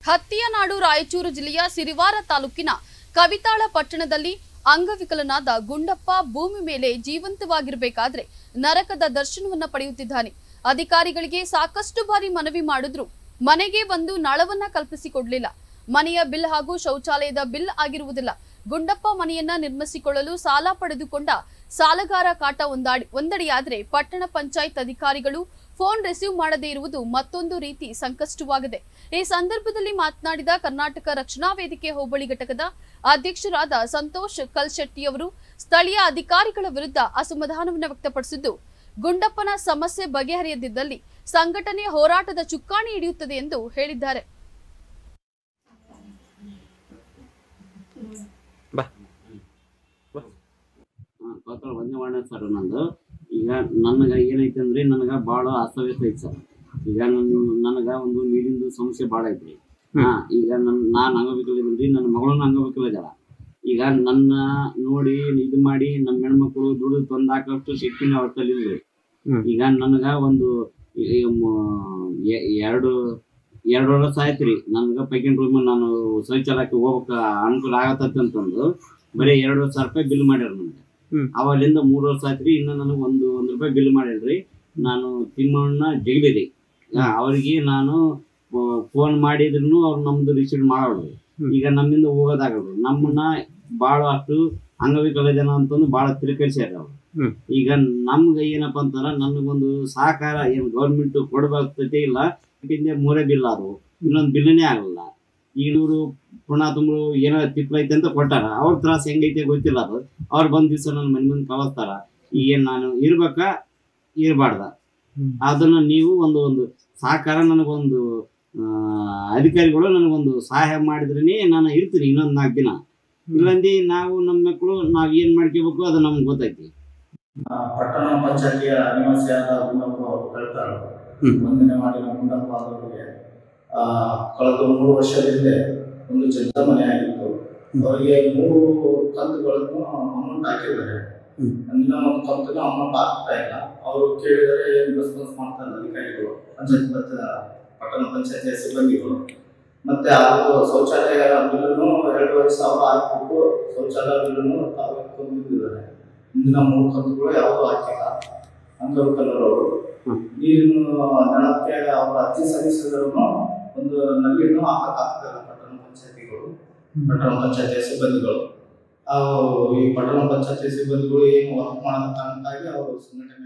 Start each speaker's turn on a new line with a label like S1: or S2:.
S1: ಹತ್ತಿಯ ನಾಡು ರಾಯಚೂರು ಜಿಲ್ಲೆಯ ಸಿರಿವಾರ ತಾಲೂಕಿನ ಕವಿತಾಳ ಪಟ್ಟಣದಲ್ಲಿ ಅಂಗವಿಕಲನಾದ ಗುಂಡಪ್ಪ ಭೂಮಿ ಮೇಲೆ ಜೀವಂತವಾಗಿರಬೇಕಾದ್ರೆ ನರಕದ ದರ್ಶನವನ್ನ ಪಡೆಯುತ್ತಿದ್ದಾನೆ ಅಧಿಕಾರಿಗಳಿಗೆ ಸಾಕಷ್ಟು ಬಾರಿ ಮನವಿ ಮಾಡಿದ್ರು ಮನೆಗೆ ಬಂದು ನಳವನ್ನ ಕಲ್ಪಿಸಿಕೊಡ್ಲಿಲ್ಲ ಮನೆಯ ಬಿಲ್ ಹಾಗೂ ಶೌಚಾಲಯದ ಬಿಲ್ ಆಗಿರುವುದಿಲ್ಲ ಗುಂಡಪ್ಪ ಮನೆಯನ್ನ ನಿರ್ಮಿಸಿಕೊಳ್ಳಲು ಸಾಲ ಪಡೆದುಕೊಂಡ ಸಾಲಗಾರ ಕಾಟ ಒಂದಾಡಿ ಒಂದಡಿಯಾದ್ರೆ ಪಟ್ಟಣ ಪಂಚಾಯತ್ ಅಧಿಕಾರಿಗಳು ಫೋನ್ ರಿಸೀವ್ ಮಾಡದೇ ಇರುವುದು ಮತ್ತೊಂದು ರೀತಿ ಸಂಕಷ್ಟವಾಗಿದೆ ಈ ಸಂದರ್ಭದಲ್ಲಿ ಮಾತನಾಡಿದ ಕರ್ನಾಟಕ ರಕ್ಷಣಾ ವೇದಿಕೆ ಹೋಬಳಿ ಘಟಕದ ಅಧ್ಯಕ್ಷರಾದ ಸಂತೋಷ್ ಕಲ್ಶೆಟ್ಟಿಯವರು ಸ್ಥಳೀಯ ಅಧಿಕಾರಿಗಳ ವಿರುದ್ಧ ಅಸಮಾಧಾನವನ್ನು ವ್ಯಕ್ತಪಡಿಸಿದ್ದು ಗುಂಡಪ್ಪನ ಸಮಸ್ಯೆ ಬಗೆಹರಿಯದಿದ್ದಲ್ಲಿ ಸಂಘಟನೆ ಹೋರಾಟದ ಚುಕ್ಕಾಣಿ ಹಿಡಿಯುತ್ತದೆ ಎಂದು ಹೇಳಿದ್ದಾರೆ
S2: ಪತ್ರ ಒಂದೇ ಮಾಡೋ ಸರ್ ನಂದು ಈಗ ನನಗೆ ಏನೈತೆ ಅಂದ್ರೆ ನನಗೆ ಭಾಳ ಅಸ್ತವ್ಯಸ್ತ ಐತೆ ಸರ್ ಈಗ ನನ್ನ ನನಗೆ ಒಂದು ನೀರಿಂದು ಸಮಸ್ಯೆ ಭಾಳ ಐತ್ರಿ ಹಾ ಈಗ ನನ್ನ ನಾನು ಅಂಗವಿಕಲಿದ್ದೀನಿ ನನ್ನ ಮಗಳನ್ನ ಅಂಗವಿಕಲ ಇದ್ದಾಳ ಈಗ ನನ್ನ ನೋಡಿ ಇದು ಮಾಡಿ ನಮ್ಮ ಹೆಣ್ಮಕ್ಳು ದುಡಿದು ತಂದು ಹಾಕೋಷ್ಟು ಶಕ್ತಿನ ಅವ್ರ ತಲೆಯಲ್ಲಿ ಈಗ ನನಗೆ ಒಂದು ಈ ಮ- ಎ- ಎರಡು ಎರಡು ವರ್ಷ ಆಯ್ತು ರೀ ನನಗೆ ಪೈಕಿನ ರೂಮ್ ನಾನು ಶೌಚಾಲಯಕ್ಕೆ ಹೋಗ್ಬೇಕು ಅನುಕೂಲ ಆಗತ್ತಂತ ಅಂತಂದು ಬರೀ ಎರಡು ಸಾವಿರ ರೂಪಾಯಿ ಬಿಲ್ ಮಾಡ್ಯಾರ ನನಗೆ
S3: ಹ್ಮ್.
S2: ಅವಲ್ಲಿಂದ ಮೂರು ವರ್ಷ ಆಯ್ತು ರೀ ಇನ್ನು ನನಗೆ ಒಂದು ಒಂದು ರೂಪಾಯಿ ಬಿಲ್ ಮಾಡ್ಯಾರ್ರಿ ನಾನು ತಿಮ್ಮಣ್ಣ ಜಗಲಿರಿ ಅವ್ರಿಗೆ ನಾನು ಫೋನ್ ಮಾಡಿದ್ರು ಅವ್ರು ನಮ್ದು ರಿಸೀವ್ ಮಾಡೋರು
S3: ಹ್ಮ್.
S2: ಈಗ ನಮ್ಮಿಂದ ಹೋಗೋದಾಗಲ್ರಿ ನಮ್ಮನ್ನ ಭಾಳ ಅಷ್ಟು ಅಂಗವಿಕಲ ಜನ ಅಂತಂದು ಭಾಳ ತಿರುಕರಿಸ್ಯಾರ ಅವ್ರು
S3: ಹ್ಮ್.
S2: ಈಗ ನಮ್ಗೆ ಏನಪ್ಪಾ ಅಂತಾರ ನನಗೊಂದು ಸಹಕಾರ ಏನು ಗೌರ್ಮೆಂಟ್ ಕೊಡಬೇಕತೆ ಇಲ್ಲ ಹಿಂದೆ ಮೂರೇ ಬಿಲ್ ಅದು ಇನ್ನೊಂದು ಬಿಲ್ಲನೇ ಆಗಲ್ಲ ಈಗ ಇವರು ಪುನಃ ತುಂಬರು ಏನೋ ತಿಪ್ಪಲೈತೆ ಅಂತ ಕೊಟ್ಟಾರ ಅವ್ರ ತ್ರಾಸ ಹೆಂಗೈತೆ ಗೊತ್ತಿಲ್ಲ ಅದು ಅವ್ರು ಬಂದ್ ದಿವಸ ನನ್ನ ಮನೆ ಮುಂದೆ ಕಳಿಸ್ತಾರ ಈಗ ಏನ್ ನಾನು ಇರ್ಬೇಕಾ ಇರಬಾರ್ದ
S3: ಹ್ಮ್.
S2: ಅದನ್ನ ನೀವು ಒಂದು ಒಂದು ಸಹಕಾರ ನನಗೊಂದು ಆ, ಅಧಿಕಾರಿಗಳು ನನಗೊಂದು ಸಹಾಯ ಮಾಡಿದ್ರೇನೆ ನಾನು ಇರ್ತೀನಿ ಇನ್ನೊಂದು ನಾಲ್ಕು ದಿನ ಇಲ್ಲಂದಿ ನಾವು ನಮ್ಮ ಮಕ್ಕಳು ನಾವ್ ಏನ್ ಮಾಡ್ಕೋಬೇಕು ಅದು ನಮ್ಗೆ ಗೊತ್ತೈತಿ
S4: ಆ, ಪಟ್ಟಣ ಪಂಚಾಯತಿಯ ನಿವಾಸಿಯಾದ ಗುಂಡಪ್ಪ ಅವರು ಕಳ್ತಾಳು
S3: ಹ್ಮ್.
S4: ಒಂದನೇ ಮಾಡಿನ ಗುಂಡಪ್ಪ ಅವರಿಗೆ ಆ, ಕಳೆದ ಮೂರು ವರ್ಷದ ಹಿಂದೆ ಒಂದು ಜಗ್ಗ ಮನೆ ಆಗಿತ್ತು ಅವರಿಗೆ ಮೂರು ಕಂತುಗಳನ್ನು ಅಮೌಂಟ್ ಹಾಕಿದ್ದಾರೆ
S3: ಹ್ಮ್.
S4: ಇನ್ನ ಒಂದು ಕಂತನ್ನು ಅಮೌಂಟ್ ಹಾಕ್ತಾ ಇಲ್ಲ ಅವರು ಕೇಳಿದರೆ ಏನು ರೆಸ್ಪಾನ್ಸ್ ಮಾಡ್ತಾರೆ ಅಧಿಕಾರಿಗಳು ಪಂಚಾಯತ್ ಪಟ್ಟಣ ಪಂಚಾಯತಿಯ ಸಿಬ್ಬಂದಿಗಳು ಮತ್ತೆ ಅದು ಶೌಚಾಲಯ ಬಿಲ್ಲನ್ನು ಎರಡೂವರೆ ಸಾವಿರ ಹಾಕ್ಬಿಟ್ಟು ಶೌಚಾಲಯ ಬಿಲ್ಲನ್ನು ತಾವೇ ತಂದಿದ್ದಾರೆ ಇಂದಿನ ಮೂರು ಕಂತುಗಳು ಯಾವುದೂ ಹಾಕಿಲ್ಲ ಅಂಗವಿಕಲರವರು
S3: ಹ್ಮ್.
S4: ನೀರಿನ ನಳಕ್ಕೆ ಅವರ ಅರ್ಜಿ ಸಲ್ಲಿಸಿದ್ರು ಒಂದು ನಲ್ಲಿಯನ್ನು ಹಾಕಕ್ಕಾಗ್ತಿಲ್ಲ ಪಟ್ಟಣ ಪಂಚಾಯತಿಗಳು ಪಟ್ಟಣ ಪಂಚಾಯತಿಯ ಸಿಬ್ಬಂದಿಗಳು ಅವು ಈ ಪಟ್ಟಣ ಪಂಚಾಯತಿ ಸಿಬ್ಬಂದಿಗಳು ಏನು ವರ್ಕ್ ಮಾಡೋದ ಕಾರಣಕ್ಕಾಗಿ ಅವರು ಸಂಘಟನೆ